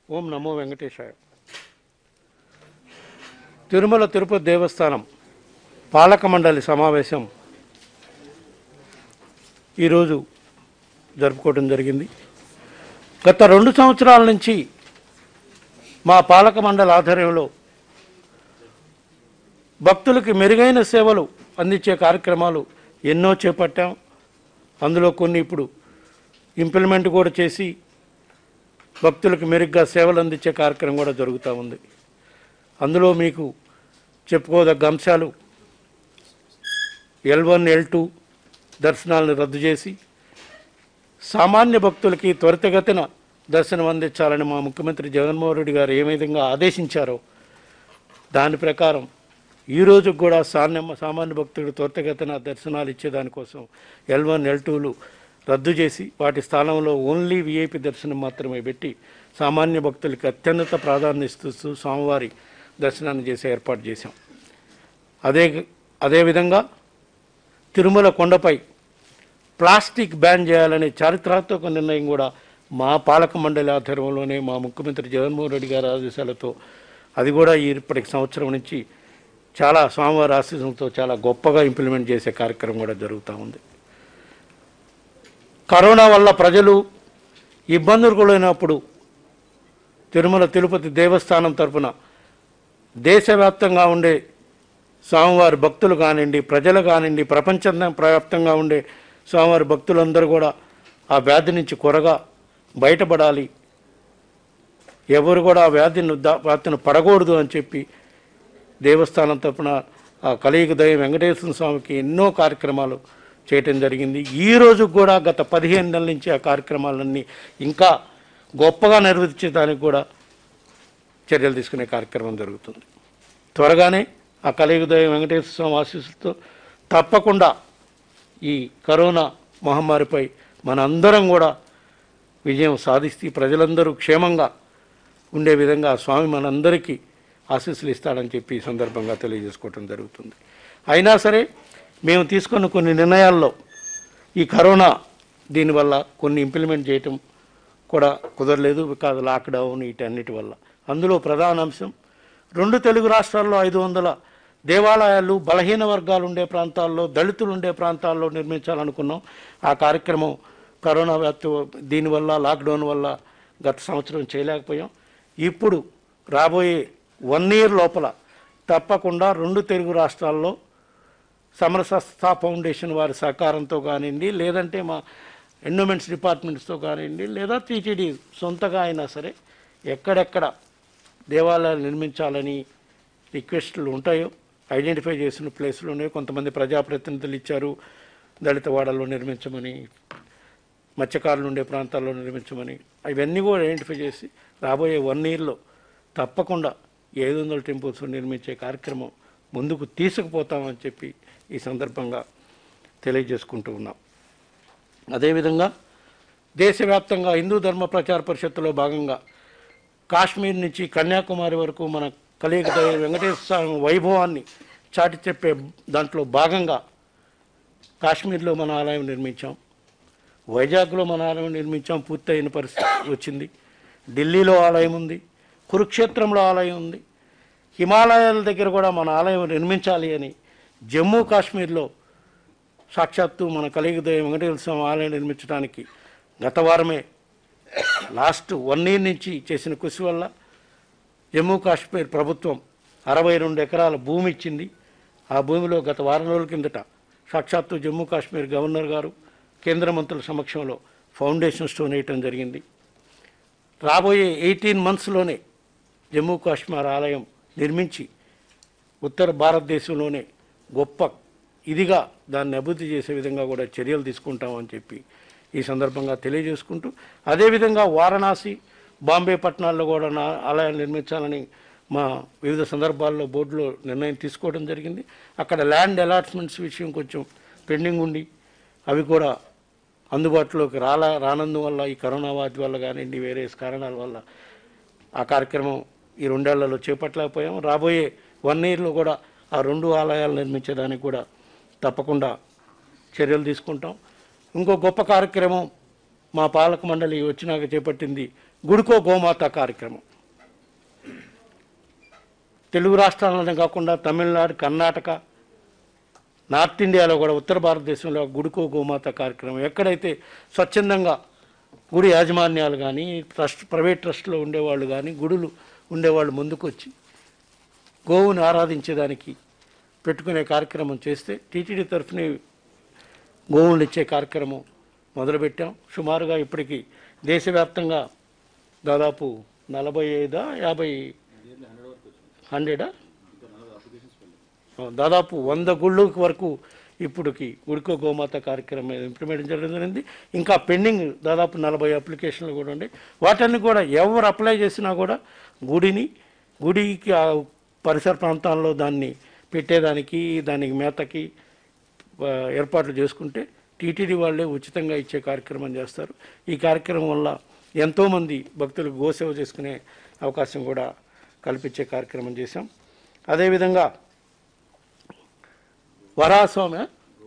ఓం నమో వెంకటేశాయ తిరుమల తిరుపతి దేవస్థానం పాలక మండలి సమావేశం ఈరోజు జరుపుకోవడం జరిగింది గత రెండు సంవత్సరాల నుంచి మా పాలక మండలి ఆధ్వర్యంలో భక్తులకి మెరుగైన సేవలు అందించే కార్యక్రమాలు ఎన్నో చేపట్టాం అందులో కొన్ని ఇప్పుడు ఇంప్లిమెంట్ కూడా చేసి భక్తులకు మెరుగ్గా సేవలు అందించే కార్యక్రమం కూడా జరుగుతూ ఉంది అందులో మీకు చెప్పుకోదగ్గ అంశాలు ఎల్ వన్ ఎల్ టూ దర్శనాలను రద్దు చేసి సామాన్య భక్తులకి త్వరితగతిన దర్శనం అందించాలని మా ముఖ్యమంత్రి జగన్మోహన్ రెడ్డి గారు ఏ విధంగా ఆదేశించారో దాని ప్రకారం ఈ రోజు కూడా సామాన్య సామాన్య భక్తుడు త్వరితగతిన దర్శనాలు ఇచ్చేదానికోసం ఎల్ వన్ ఎల్ టూలు రద్దు చేసి వాటి స్థానంలో ఓన్లీ విఐపి దర్శనం మాత్రమే పెట్టి సామాన్య భక్తులకి అత్యున్నత ప్రాధాన్యత ఇస్తూ స్వామివారి దర్శనాన్ని చేసే ఏర్పాటు చేశాం అదే అదేవిధంగా తిరుమల కొండపై ప్లాస్టిక్ బ్యాన్ చేయాలనే చారిత్రాత్మక నిర్ణయం కూడా మా పాలక మండలి ఆధ్వర్యంలోనే మా ముఖ్యమంత్రి జగన్మోహన్ రెడ్డి గారి ఆదేశాలతో అది కూడా ఈ ఇప్పటికి సంవత్సరం నుంచి చాలా స్వామివారి ఆశీస్సులతో చాలా గొప్పగా ఇంప్లిమెంట్ చేసే కార్యక్రమం కూడా జరుగుతూ ఉంది కరోనా వల్ల ప్రజలు ఇబ్బందులు గురైనప్పుడు తిరుమల తిరుపతి దేవస్థానం తరపున దేశవ్యాప్తంగా ఉండే స్వామివారి భక్తులు కానివ్వండి ప్రజలు కానివ్వండి ప్రపంచం వ్యాప్తంగా ఉండే స్వామివారి భక్తులందరూ కూడా ఆ వ్యాధి నుంచి కొరగా బయటపడాలి ఎవరు కూడా ఆ వ్యాధిని దా- వ్యాధిని పడకూడదు అని చెప్పి దేవస్థానం తరపున ఆ కలియుగ దైవం వెంకటేశ్వర స్వామికి ఎన్నో కార్యక్రమాలు చేయటం జరిగింది ఈ రోజు కూడా గత పదిహేను నెలల నుంచి ఆ కార్యక్రమాలన్నీ ఇంకా గొప్పగా నిర్వహించడానికి కూడా చర్యలు తీసుకునే కార్యక్రమం జరుగుతుంది త్వరగానే ఆ కలియుగ దైవం వెంకటేశ్వర స్వామి ఆశీస్సులతో తప్పకుండా ఈ కరోనా మహమ్మారిపై మన అందరం కూడా విజయం సాధిస్తే ప్రజలందరూ క్షేమంగా ఉండే విధంగా ఆ స్వామి మనందరికీ ఆశీస్సులు ఇస్తాడని చెప్పి ఈ సందర్భంగా తెలియజేసుకోవటం జరుగుతుంది అయినా సరే మేము తీసుకున్న కొన్ని నిర్ణయాల్లో ఈ కరోనా దీనివల్ల కొన్ని ఇంప్లిమెంట్ చేయటం కూడా కుదరలేదు బికాజ్ లాక్డౌన్ వీటన్నిటి వల్ల అందులో ప్రధాన అంశం రెండు తెలుగు రాష్ట్రాల్లో ఐదు వందల దేవాలయాలు బలహీన వర్గాలు ఉండే ప్రాంతాల్లో దళితులు ఉండే ప్రాంతాల్లో నిర్మించాలనుకున్నాం ఆ కార్యక్రమం కరోనా వ్యాప్తి దీనివల్ల లాక్డౌన్ వల్ల గత సంవత్సరం చేయలేకపోయాం ఇప్పుడు రాబోయే వన్ ఇయర్ లోపల తప్పకుండా రెండు తెలుగు రాష్ట్రాల్లో సమరసస్థ ఫౌండేషన్ వారి సహకారంతో కానివ్వండి లేదంటే మా ఎండోమెంట్స్ డిపార్ట్మెంట్స్తో కానివ్వండి లేదా టీటీడీ సొంతగా అయినా సరే ఎక్కడెక్కడ దేవాలయాలు నిర్మించాలని రిక్వెస్ట్లు ఉంటాయో ఐడెంటిఫై చేసిన ప్లేస్లు ఉన్నాయో కొంతమంది ప్రజాప్రతినిధులు ఇచ్చారు దళిత వాడల్లో నిర్మించమని మత్స్యకారులు ఉండే ప్రాంతాల్లో నిర్మించమని అవన్నీ కూడా ఐడెంటిఫై చేసి రాబోయే వన్ ఇయర్లో తప్పకుండా ఐదు వందల టెంపుల్స్ నిర్మించే కార్యక్రమం ముందుకు తీసుకుపోతామని చెప్పి ఈ సందర్భంగా తెలియజేసుకుంటూ ఉన్నాం అదేవిధంగా దేశవ్యాప్తంగా హిందూ ధర్మ ప్రచార పరిషత్తులో భాగంగా కాశ్మీర్ నుంచి కన్యాకుమారి వరకు మన కలియుగ దైవ వెంకటేశ్వర స్వామి వైభవాన్ని చాటి చెప్పే దాంట్లో భాగంగా కాశ్మీర్లో మన ఆలయం నిర్మించాం వైజాగ్లో మన ఆలయం నిర్మించాం పూర్తయిన పరిస్థితి వచ్చింది ఢిల్లీలో ఆలయం ఉంది కురుక్షేత్రంలో ఆలయం ఉంది హిమాలయాల దగ్గర కూడా మన ఆలయం నిర్మించాలి అని జమ్మూ కాశ్మీర్లో సాక్షాత్తు మన కలియుగదయ వెంకటేశ్వర స్వామి ఆలయం నిర్మించడానికి గత వారమే లాస్ట్ వన్ ఇయర్ నుంచి చేసిన కృషి వల్ల జమ్మూ కాశ్మీర్ ప్రభుత్వం అరవై రెండు ఎకరాల భూమి ఇచ్చింది ఆ భూమిలో గత వారం రోజుల కిందట సాక్షాత్తు జమ్మూ కాశ్మీర్ గవర్నర్ గారు కేంద్ర మంత్రుల సమక్షంలో ఫౌండేషన్ స్టోన్ వేయటం జరిగింది రాబోయే ఎయిటీన్ మంత్స్లోనే జమ్మూ కాశ్మీర్ ఆలయం నిర్మించి ఉత్తర భారతదేశంలోనే గొప్ప ఇదిగా దాన్ని అభివృద్ధి చేసే విధంగా కూడా చర్యలు తీసుకుంటామని చెప్పి ఈ సందర్భంగా తెలియజేసుకుంటూ అదేవిధంగా వారణాసి బాంబే పట్టణాల్లో కూడా నా ఆలయాలు నిర్మించాలని మా వివిధ సందర్భాల్లో బోర్డులో నిర్ణయం తీసుకోవడం జరిగింది అక్కడ ల్యాండ్ అలాట్మెంట్స్ విషయం కొంచెం పెండింగ్ ఉండి అవి కూడా అందుబాటులోకి రాలా రానందువల్ల ఈ కరోనా వ్యాధి వల్ల కానివ్వండి వేరే కారణాల వల్ల ఆ కార్యక్రమం ఈ రెండేళ్లలో చేపట్టలేకపోయాం రాబోయే వన్ ఇయర్లో కూడా ఆ రెండు ఆలయాలు నిర్మించడానికి కూడా తప్పకుండా చర్యలు తీసుకుంటాం ఇంకో గొప్ప కార్యక్రమం మా పాలక మండలి వచ్చినాక చేపట్టింది గుడికో గోమాత కార్యక్రమం తెలుగు రాష్ట్రాలనే కాకుండా తమిళనాడు కర్ణాటక నార్త్ ఇండియాలో కూడా ఉత్తర భారతదేశంలో గుడికో గోమాత కార్యక్రమం ఎక్కడైతే స్వచ్ఛందంగా గుడి యాజమాన్యాలు కానీ ట్రస్ట్ ప్రైవేట్ ట్రస్ట్లో ఉండేవాళ్ళు కానీ గుడులు ఉండేవాళ్ళు ముందుకొచ్చి గోవుని ఆరాధించేదానికి పెట్టుకునే కార్యక్రమం చేస్తే టీటీడీ తరఫున గోవులు ఇచ్చే కార్యక్రమం మొదలుపెట్టాం సుమారుగా ఇప్పటికి దేశవ్యాప్తంగా దాదాపు నలభై ఐదా యాభై హండ్రెడా దాదాపు వంద గుళ్ళు వరకు ఇప్పటికి ఉడికో గోమాత కార్యక్రమం ఇంప్లిమెంట్ చేయడం జరిగింది ఇంకా పెండింగ్ దాదాపు నలభై అప్లికేషన్లు కూడా ఉన్నాయి వాటన్ని కూడా ఎవరు అప్లై చేసినా కూడా గుడిని గుడికి ఆ పరిసర ప్రాంతాల్లో దాన్ని పెట్టేదానికి దానికి మేతకి ఆ, ఏర్పాట్లు చేసుకుంటే టీటీడీ వాళ్ళే ఉచితంగా ఇచ్చే కార్యక్రమం చేస్తారు ఈ కార్యక్రమం వల్ల ఎంతోమంది భక్తులు గోసేవ చేసుకునే అవకాశం కూడా కల్పించే కార్యక్రమం చేశాం అదేవిధంగా వరాస్వామి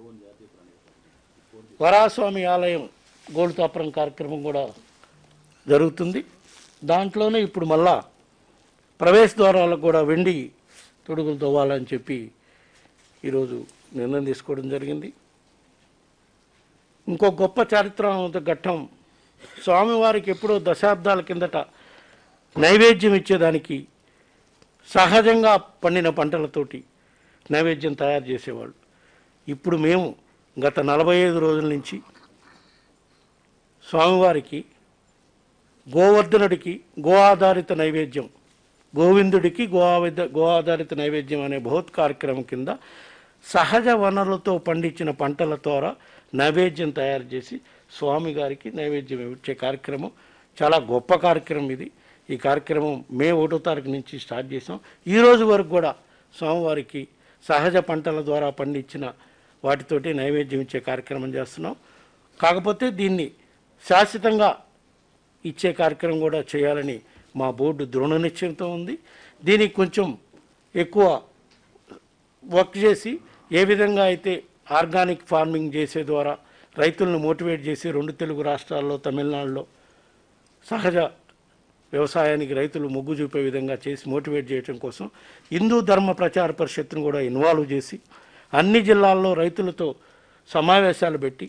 వరాస్వామి ఆలయం గోల్తాపురం కార్యక్రమం కూడా జరుగుతుంది దాంట్లోనే ఇప్పుడు మళ్ళా ప్రవేశ ద్వారాలకు కూడా వెండి తొడుగులు తవ్వాలని చెప్పి ఈరోజు నిర్ణయం తీసుకోవడం జరిగింది ఇంకో గొప్ప చారిత్రాత్మక ఘట్టం స్వామివారికి ఎప్పుడో దశాబ్దాల కిందట నైవేద్యం ఇచ్చేదానికి సహజంగా పండిన పంటలతోటి నైవేద్యం తయారు చేసేవాళ్ళు ఇప్పుడు మేము గత నలభై ఐదు రోజుల నుంచి స్వామివారికి గోవర్ధనుడికి గో ఆధారిత నైవేద్యం గోవిందుడికి గో ఆవిధ గో ఆధారిత నైవేద్యం అనే బృహత్ కార్యక్రమం కింద సహజ వనరులతో పండించిన పంటల ద్వారా నైవేద్యం తయారు చేసి స్వామి గారికి నైవేద్యం ఇచ్చే కార్యక్రమం చాలా గొప్ప కార్యక్రమం ఇది ఈ కార్యక్రమం మే ఒకటో తారీఖు నుంచి స్టార్ట్ చేసాం ఈ రోజు వరకు కూడా స్వామివారికి సహజ పంటల ద్వారా పండించిన వాటితోటి నైవేద్యం ఇచ్చే కార్యక్రమం చేస్తున్నాం కాకపోతే దీన్ని శాశ్వతంగా ఇచ్చే కార్యక్రమం కూడా చేయాలని మా బోర్డు దృఢ నిశ్చయంతో ఉంది దీనికి కొంచెం ఎక్కువ వర్క్ చేసి ఏ విధంగా అయితే ఆర్గానిక్ ఫార్మింగ్ చేసే ద్వారా రైతులను మోటివేట్ చేసి రెండు తెలుగు రాష్ట్రాల్లో తమిళనాడులో సహజ వ్యవసాయానికి రైతులు మొగ్గు చూపే విధంగా చేసి మోటివేట్ చేయడం కోసం హిందూ ధర్మ ప్రచార పరిషత్తును కూడా ఇన్వాల్వ్ చేసి అన్ని జిల్లాల్లో రైతులతో సమావేశాలు పెట్టి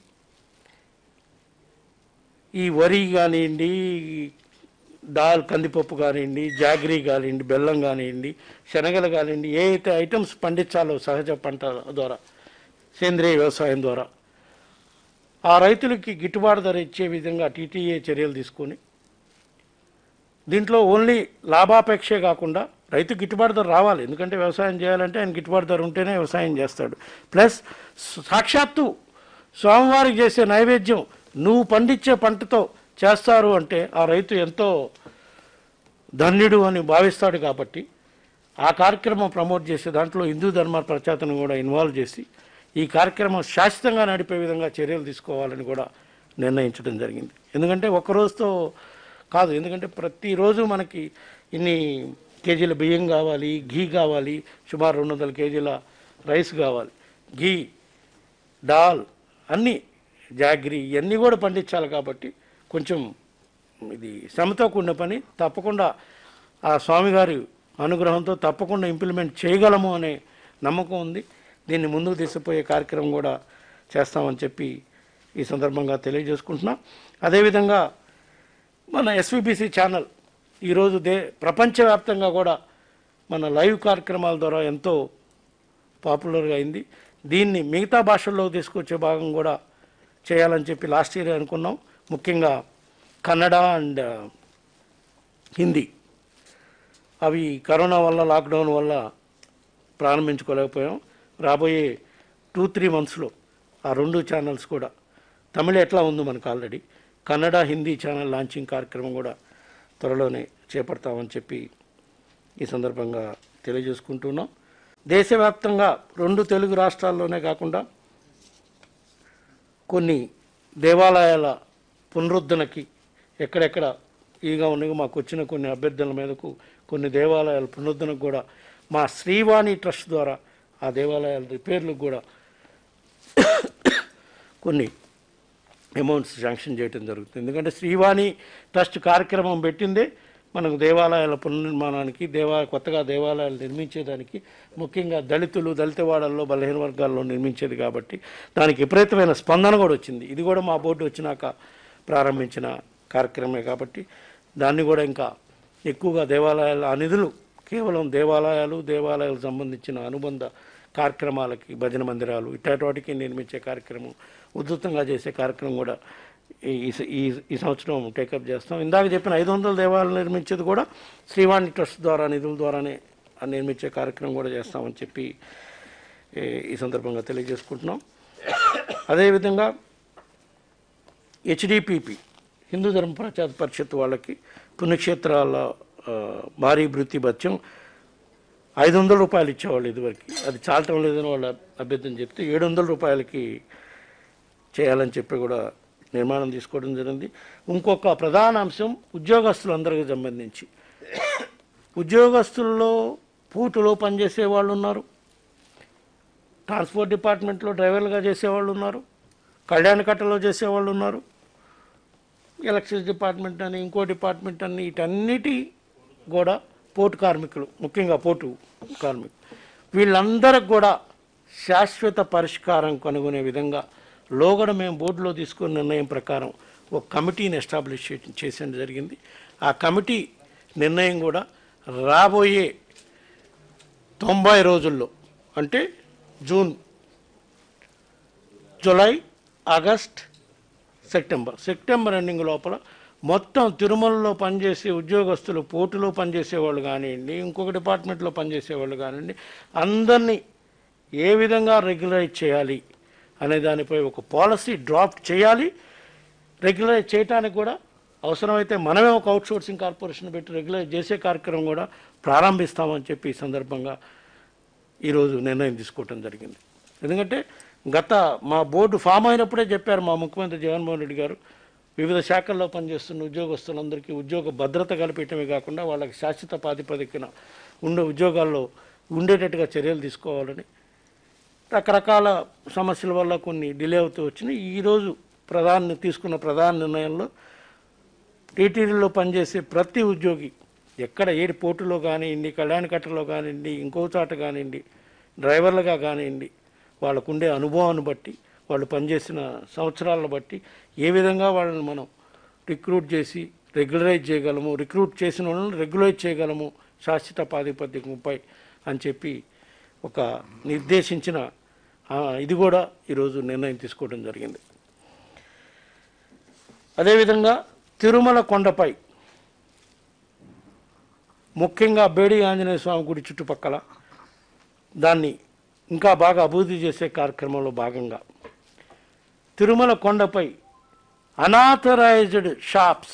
ఈ వరి కానివ్వండి దాల్ కందిపప్పు కానివ్వండి జాగ్రీ కానివ్వండి బెల్లం కానివ్వండి శనగలు కానివ్వండి ఏ అయితే ఐటమ్స్ పండించాలో సహజ పంట ద్వారా సేంద్రియ వ్యవసాయం ద్వారా ఆ రైతులకి గిట్టుబాటు ధర ఇచ్చే విధంగా టీటీఏ చర్యలు తీసుకొని దీంట్లో ఓన్లీ లాభాపేక్షే కాకుండా రైతు గిట్టుబాటు ధర రావాలి ఎందుకంటే వ్యవసాయం చేయాలంటే ఆయన గిట్టుబాటు ధర ఉంటేనే వ్యవసాయం చేస్తాడు ప్లస్ సాక్షాత్తు స్వామివారికి చేసే నైవేద్యం నువ్వు పండించే పంటతో చేస్తారు అంటే ఆ రైతు ఎంతో ధన్యుడు అని భావిస్తాడు కాబట్టి ఆ కార్యక్రమం ప్రమోట్ చేసే దాంట్లో హిందూ ధర్మ ప్రచాతను కూడా ఇన్వాల్వ్ చేసి ఈ కార్యక్రమం శాశ్వతంగా నడిపే విధంగా చర్యలు తీసుకోవాలని కూడా నిర్ణయించడం జరిగింది ఎందుకంటే ఒక రోజుతో కాదు ఎందుకంటే ప్రతిరోజు మనకి ఇన్ని కేజీల బియ్యం కావాలి ఘీ కావాలి సుమారు రెండు వందల కేజీల రైస్ కావాలి ఘీ దాల్ అన్నీ జాగ్రీ ఇవన్నీ కూడా పండించాలి కాబట్టి కొంచెం ఇది శ్రమతో కూడిన పని తప్పకుండా ఆ స్వామిగారి అనుగ్రహంతో తప్పకుండా ఇంప్లిమెంట్ చేయగలము అనే నమ్మకం ఉంది దీన్ని ముందుకు తీసుకుపోయే కార్యక్రమం కూడా చేస్తామని చెప్పి ఈ సందర్భంగా తెలియజేసుకుంటున్నాం అదేవిధంగా మన ఎస్విబిసి ఛానల్ ఈరోజు దే ప్రపంచవ్యాప్తంగా కూడా మన లైవ్ కార్యక్రమాల ద్వారా ఎంతో పాపులర్గా అయింది దీన్ని మిగతా భాషల్లో తీసుకొచ్చే భాగం కూడా చేయాలని చెప్పి లాస్ట్ ఇయర్ అనుకున్నాం ముఖ్యంగా కన్నడ అండ్ హిందీ అవి కరోనా వల్ల లాక్డౌన్ వల్ల ప్రారంభించుకోలేకపోయాం రాబోయే టూ త్రీ మంత్స్లో ఆ రెండు ఛానల్స్ కూడా తమిళ ఎట్లా ఉందో మనకు already Kannada Hindi channel launching కార్యక్రమం కూడా త్వరలోనే చేపడతామని చెప్పి ఈ సందర్భంగా తెలియజేసుకుంటున్నాం దేశవ్యాప్తంగా రెండు తెలుగు రాష్ట్రాల్లోనే కాకుండా కొన్ని దేవాలయాల పునరుద్ధరణకి ఎక్కడెక్కడ ఈగా ఉన్నాయి మాకు వచ్చిన కొన్ని అభ్యర్థనల మీదకు కొన్ని దేవాలయాల పునరుద్ధరణకు కూడా మా శ్రీవాణి ట్రస్ట్ ద్వారా ఆ దేవాలయాల రిపేర్లకు కూడా కొన్ని అమౌంట్స్ శాంక్షన్ చేయడం జరుగుతుంది ఎందుకంటే శ్రీవాణి ట్రస్ట్ కార్యక్రమం పెట్టిందే మనకు దేవాలయాల పునర్నిర్మాణానికి దేవా కొత్తగా దేవాలయాలు నిర్మించేదానికి ముఖ్యంగా దళితులు దళితవాడల్లో బలహీన వర్గాల్లో నిర్మించేది కాబట్టి దానికి విపరీతమైన స్పందన కూడా వచ్చింది ఇది కూడా మా బోర్డు వచ్చినాక ప్రారంభించిన కార్యక్రమమే కాబట్టి దాన్ని కూడా ఇంకా ఎక్కువగా దేవాలయాల ఆ నిధులు కేవలం దేవాలయాలు దేవాలయాలకు సంబంధించిన అనుబంధ కార్యక్రమాలకి భజన మందిరాలు ఇట్లాంటి వాటికి నిర్మించే కార్యక్రమం ఉధృతంగా చేసే కార్యక్రమం కూడా ఈ ఈ- ఈ ఈ సంవత్సరం టేకప్ చేస్తాం ఇందాక చెప్పిన ఐదు వందల దేవాలయాలు నిర్మించేది కూడా శ్రీవాణి ట్రస్ట్ ద్వారా నిధుల ద్వారానే ఆ నిర్మించే కార్యక్రమం కూడా చేస్తామని చెప్పి ఈ ఈ సందర్భంగా తెలియజేసుకుంటున్నాం అదేవిధంగా హెచ్డిపిపి హిందూ ధర్మ ప్రచార పరిషత్ వాళ్ళకి పుణ్యక్షేత్రాల ఆ, భారీ వృత్తి భత్యం ఐదు వందల రూపాయలు ఇచ్చేవాళ్ళు ఇదివరకు అది చాలటం లేదని వాళ్ళ అభ్యర్థన చెప్తే ఏడు వందల రూపాయలకి చేయాలని చెప్పి కూడా నిర్మాణం తీసుకోవడం జరిగింది ఇంకొక ప్రధాన అంశం ఉద్యోగస్తులందరికీ సంబంధించి ఉద్యోగస్తుల్లో పూటులో పనిచేసే వాళ్ళు ఉన్నారు ట్రాన్స్పోర్ట్ డిపార్ట్మెంట్లో డ్రైవర్లుగా చేసేవాళ్ళు ఉన్నారు కళ్యాణ కట్టలో చేసేవాళ్ళు ఉన్నారు ఎలక్ట్రిసిటీ డిపార్ట్మెంట్ అని ఇంకో డిపార్ట్మెంట్ అని వీటన్నిటి కూడా పోర్టు కార్మికులు ముఖ్యంగా పోర్టు కార్మికులు వీళ్ళందరికి కూడా శాశ్వత పరిష్కారం కనుగొనే విధంగా లోగడ మేము బోర్డులో తీసుకున్న నిర్ణయం ప్రకారం ఒక కమిటీని ఎస్టాబ్లిష్ చే- చేసేది జరిగింది ఆ కమిటీ నిర్ణయం కూడా రాబోయే తొంభై రోజుల్లో అంటే June July August September September ending లోపల మొత్తం తిరుమలలో పనిచేసే ఉద్యోగస్తులు పోర్టులో పనిచేసే వాళ్ళు కానివ్వండి ఇంకొక డిపార్ట్మెంట్లో పనిచేసే వాళ్ళు కానివ్వండి అందరినీ ఏ విధంగా రెగ్యులరైజ్ చేయాలి అనే దానిపై ఒక పాలసీ డ్రాఫ్ట్ చేయాలి రెగ్యులరైజ్ చేయడానికి కూడా అవసరమైతే మనమే ఒక అవుట్సోర్సింగ్ కార్పొరేషన్ పెట్టి రెగ్యులరైజ్ చేసే కార్యక్రమం కూడా ప్రారంభిస్తామని చెప్పి ఈ సందర్భంగా ఈరోజు నిర్ణయం తీసుకోవటం జరిగింది ఎందుకంటే గత మా బోర్డు ఫామ్ అయినప్పుడే చెప్పారు మా ముఖ్యమంత్రి జగన్మోహన్ రెడ్డి గారు వివిధ శాఖల్లో పనిచేస్తున్న ఉద్యోగస్తులందరికీ ఉద్యోగ భద్రత కల్పించడమే కాకుండా వాళ్ళకి శాశ్వత ప్రాతిపదికన ఉండే ఉద్యోగాల్లో ఉండేటట్టుగా చర్యలు తీసుకోవాలని రకరకాల సమస్యల వల్ల కొన్ని డిలే అవుతూ వచ్చినాయి ఈరోజు ప్రధాన తీసుకున్న ప్రధాన నిర్ణయంలో టీటీడీలో పనిచేసే ప్రతి ఉద్యోగి ఎక్కడ ఏడు పోర్టులో కానివ్వండి కళ్యాణ కట్టలో కానివ్వండి ఇంకో చోట కానివ్వండి డ్రైవర్లుగా కానివ్వండి వాళ్ళకు ఉండే అనుభవాన్ని బట్టి వాళ్ళు పనిచేసిన సంవత్సరాలను బట్టి ఏ విధంగా వాళ్ళని మనం రిక్రూట్ చేసి రెగ్యులరైజ్ చేయగలము రిక్రూట్ చేసిన వాళ్ళని రెగ్యులరైజ్ చేయగలము శాశ్వత ప్రాతిపదికపై అని చెప్పి ఒక నిర్దేశించిన ఆ, ఇది కూడా ఈరోజు నిర్ణయం తీసుకోవడం జరిగింది అదేవిధంగా తిరుమల కొండపై ముఖ్యంగా బేడి ఆంజనేయ స్వామి గుడి చుట్టుపక్కల దాన్ని ఇంకా బాగా అభివృద్ధి చేసే కార్యక్రమంలో భాగంగా తిరుమల కొండపై అనాథరైజ్డ్ షాప్స్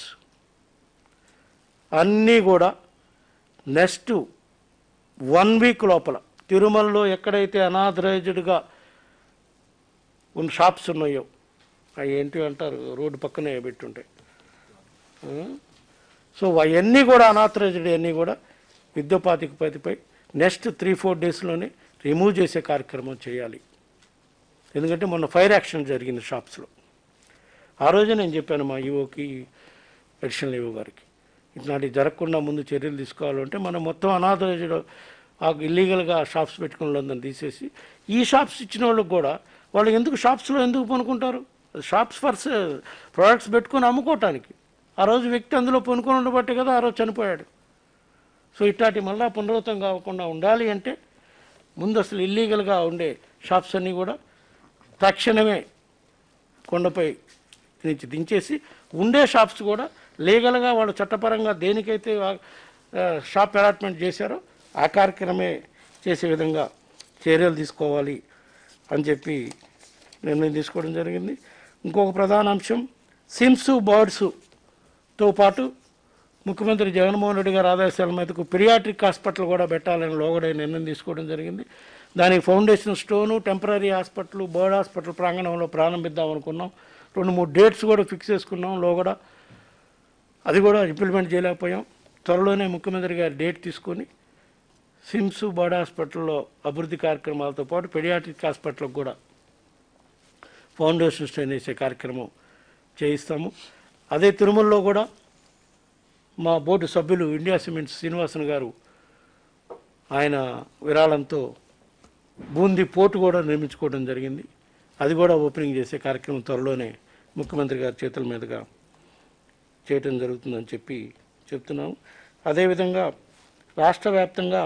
అన్నీ కూడా నెక్స్ట్ వన్ వీక్ లోపల తిరుమలలో ఎక్కడైతే అనాథరైజ్డ్గా ఉన్న షాప్స్ ఉన్నాయో అవి ఏంటి అంటారు రోడ్డు పక్కనే పెట్టుంటాయి ఆ? సో అవన్నీ కూడా అనాథరైజ్డ్ అన్నీ కూడా విద్యోపాతికపతిపై నెక్స్ట్ త్రీ ఫోర్ డేస్లోనే రిమూవ్ చేసే కార్యక్రమం చేయాలి ఎందుకంటే మొన్న ఫైర్ యాక్షన్ జరిగింది షాప్స్లో ఆ రోజే నేను చెప్పాను మా ఈఓకి అడిషనల్ ఈఓ గారికి ఇట్లాంటివి జరగకుండా ముందు చర్యలు తీసుకోవాలంటే మనం మొత్తం అనాథరైజ్డ్ ఇల్లీగల్గా షాప్స్ పెట్టుకున్న వాళ్ళందరినీ తీసేసి ఈ షాప్స్ ఇచ్చిన వాళ్ళకి కూడా వాళ్ళు ఎందుకు షాప్స్లో ఎందుకు పనుకుంటారు షాప్స్ ఫర్ ప్రోడక్ట్స్ పెట్టుకొని అమ్ముకోవటానికి ఆ రోజు వ్యక్తి అందులో పనుకొని ఉండబట్టే కదా ఆ రోజు చనిపోయాడు సో ఇట్లాంటి మళ్ళా పునరావృతం కాకుండా ఉండాలి అంటే ముందు అసలు ఇల్లీగల్గా ఉండే షాప్స్ అన్నీ కూడా తక్షణమే కొండపై నుంచి దించేసి ఉండే షాప్స్ కూడా లీగల్గా వాళ్ళు చట్టపరంగా దేనికైతే వా- ఆ, షాప్ అలాట్మెంట్ చేశారో ఆ కార్యక్రమే చేసే విధంగా చర్యలు తీసుకోవాలి అని చెప్పి నిర్ణయం తీసుకోవడం జరిగింది ఇంకొక ప్రధాన అంశం సిమ్స్ బర్డ్స్తో పాటు ముఖ్యమంత్రి జగన్మోహన్ రెడ్డి గారి ఆదేశాల మీదకు పిరియాట్రిక్ హాస్పిటల్ కూడా పెట్టాలని లోగడే నిర్ణయం తీసుకోవడం జరిగింది దానికి foundation stone temporary hospital BIRRD hospital ప్రాంగణంలో ప్రారంభిద్దాం అనుకున్నాం రెండు మూడు డేట్స్ కూడా ఫిక్స్ చేసుకున్నాం లోగడ అది కూడా ఇంప్లిమెంట్ చేయలేకపోయాం త్వరలోనే ముఖ్యమంత్రి గారి డేట్ తీసుకొని సిమ్స్ బర్డ్ హాస్పిటల్లో అభివృద్ధి కార్యక్రమాలతో పాటు పెడియాట్రిక్ హాస్పిటల్కి కూడా ఫౌండేషన్ స్టోన్ వేసే కార్యక్రమం చేయిస్తాము అదే తిరుమలలో కూడా మా బోర్డు సభ్యులు ఇండియా సిమెంట్స్ శ్రీనివాసన్ గారు ఆయన విరాళంతో బూందీ పోర్టు కూడా నిర్మించుకోవడం జరిగింది అది కూడా ఓపెనింగ్ చేసే కార్యక్రమం త్వరలోనే ముఖ్యమంత్రి గారి చేతుల మీదుగా చేయటం జరుగుతుందని చెప్పి చెప్తున్నాము అదేవిధంగా రాష్ట్ర వ్యాప్తంగా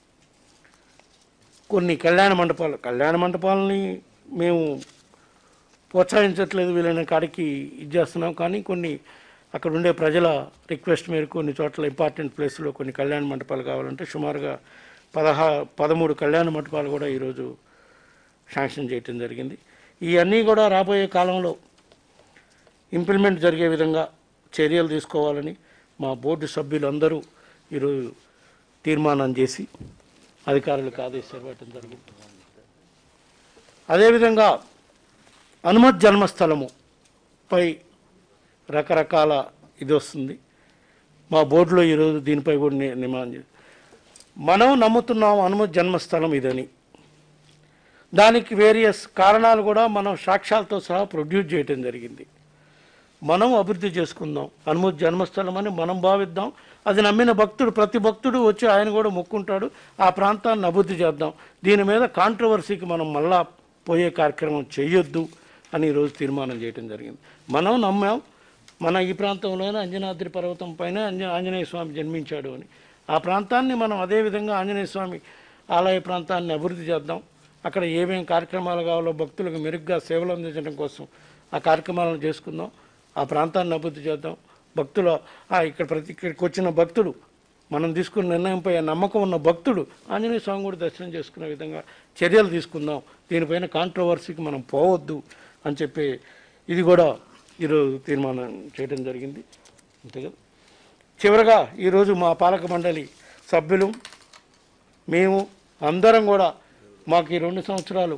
కొన్ని కళ్యాణ మండపాలు కళ్యాణ మండపాలని మేము ప్రోత్సహించట్లేదు వీలైన కాడికి ఇది చేస్తున్నాం కానీ కొన్ని అక్కడ ఉండే ప్రజల రిక్వెస్ట్ మేరకు కొన్ని చోట్ల ఇంపార్టెంట్ ప్లేస్లో కొన్ని కళ్యాణ మండపాలు కావాలంటే సుమారుగా పదహా పదమూడు కళ్యాణ మండపాలు కూడా ఈరోజు శాంక్షన్ చేయటం జరిగింది ఇవన్నీ కూడా రాబోయే కాలంలో ఇంప్లిమెంట్ జరిగే విధంగా చర్యలు తీసుకోవాలని మా బోర్డు సభ్యులందరూ ఈరోజు తీర్మానం చేసి అధికారులకు ఆదేశాలు ఇవ్వటం జరిగింది అదేవిధంగా హనుమత్ జన్మస్థలము పై రకరకాల ఇది వస్తుంది మా బోర్డులో ఈరోజు దీనిపై కూడా ని- నిర్మాణం చేసి మనం నమ్ముతున్నాం హనుమత్ జన్మస్థలం ఇదని దానికి వేరియస్ కారణాలు కూడా మనం సాక్ష్యాలతో సహా ప్రొడ్యూస్ చేయటం జరిగింది మనం అభివృద్ధి చేసుకుందాం హనుమత్ జన్మస్థలం అని మనం భావిద్దాం అది నమ్మిన భక్తుడు ప్రతి భక్తుడు వచ్చి ఆయన కూడా మొక్కుంటాడు ఆ ప్రాంతాన్ని అభివృద్ధి చేద్దాం దీని మీద కాంట్రవర్సీకి మనం మళ్ళా పోయే కార్యక్రమం చేయొద్దు అని ఈరోజు తీర్మానం చేయడం జరిగింది మనం నమ్మాం మన ఈ ప్రాంతంలోనే అంజనాద్రి పర్వతం పైన అంజ ఆంజనేయ స్వామి జన్మించాడు అని ఆ ప్రాంతాన్ని మనం అదేవిధంగా ఆంజనేయ స్వామి ఆలయ ప్రాంతాన్ని అభివృద్ధి చేద్దాం అక్కడ ఏమేం కార్యక్రమాలు కావాలో భక్తులకు మెరుగ్గా సేవలు అందించడం కోసం ఆ కార్యక్రమాలను చేసుకుందాం ఆ ప్రాంతాన్ని అభివృద్ధి చేద్దాం భక్తుల ఆ ఇక్కడ ప్రతి ఇక్కడికి వచ్చిన భక్తుడు మనం తీసుకున్న నిర్ణయంపై ఆ నమ్మకం ఉన్న భక్తుడు ఆంజనేయ స్వామి కూడా దర్శనం చేసుకునే విధంగా చర్యలు తీసుకుందాం దీనిపైన కాంట్రవర్సీకి మనం పోవద్దు అని చెప్పి ఇది కూడా ఈరోజు తీర్మానం చేయడం జరిగింది అంతే కదా చివరగా ఈరోజు మా పాలక మండలి సభ్యులు మేము అందరం కూడా మాకు ఈ రెండు సంవత్సరాలు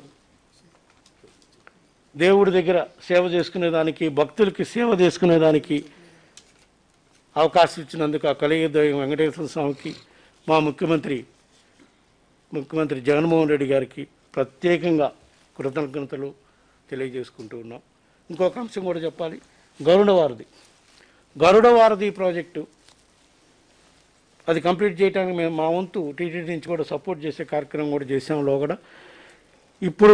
దేవుడి దగ్గర సేవ చేసుకునేదానికి భక్తులకి సేవ చేసుకునేదానికి అవకాశం ఇచ్చినందుకు ఆ కలియుగ వెంకటేశ్వర స్వామికి మా ముఖ్యమంత్రి ముఖ్యమంత్రి జగన్మోహన్ రెడ్డి గారికి ప్రత్యేకంగా కృతజ్ఞతలు తెలియజేసుకుంటూ ఉన్నాం ఇంకొక అంశం కూడా చెప్పాలి గరుడ వారధి గరుడ వారధి ప్రాజెక్టు అది కంప్లీట్ చేయడానికి మేము మా వంతు టీటీడీ నుంచి కూడా సపోర్ట్ చేసే కార్యక్రమం కూడా చేసాం లోగడ ఇప్పుడు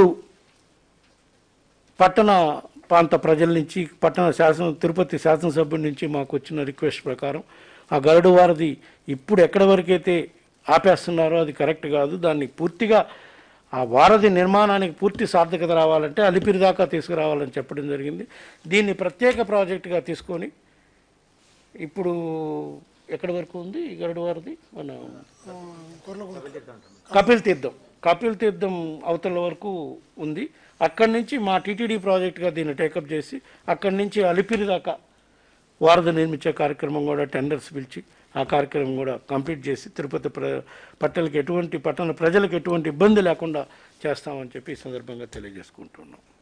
పట్టణ ప్రాంత ప్రజల నుంచి పట్టణ శాసన తిరుపతి శాసనసభ్యుడి నుంచి మాకు వచ్చిన రిక్వెస్ట్ ప్రకారం ఆ గరుడు వారధి ఇప్పుడు ఎక్కడి వరకైతే ఆపేస్తున్నారో అది కరెక్ట్ కాదు దాన్ని పూర్తిగా ఆ వారధి నిర్మాణానికి పూర్తి సార్థకత రావాలంటే అలిపిరి దాకా తీసుకురావాలని చెప్పడం జరిగింది దీన్ని ప్రత్యేక ప్రాజెక్టుగా తీసుకొని ఇప్పుడు ఎక్కడి వరకు ఉంది ఈ గరుడు వారధి మన కపిల్ తీర్థం కపిల్ తీర్థం అవతల వరకు ఉంది అక్కడి నుంచి మా టీటీడీ ప్రాజెక్టుగా దీన్ని టేకప్ చేసి అక్కడి నుంచి అలిపిరి దాకా వారధి నిర్మించే కార్యక్రమం కూడా టెండర్స్ పిలిచి ఆ కార్యక్రమం కూడా కంప్లీట్ చేసి తిరుపతి ప్ర పట్టణాలకు ఎటువంటి పట్టణ ప్రజలకు ఎటువంటి ఇబ్బంది లేకుండా చేస్తామని చెప్పి ఈ సందర్భంగా తెలియజేసుకుంటున్నాం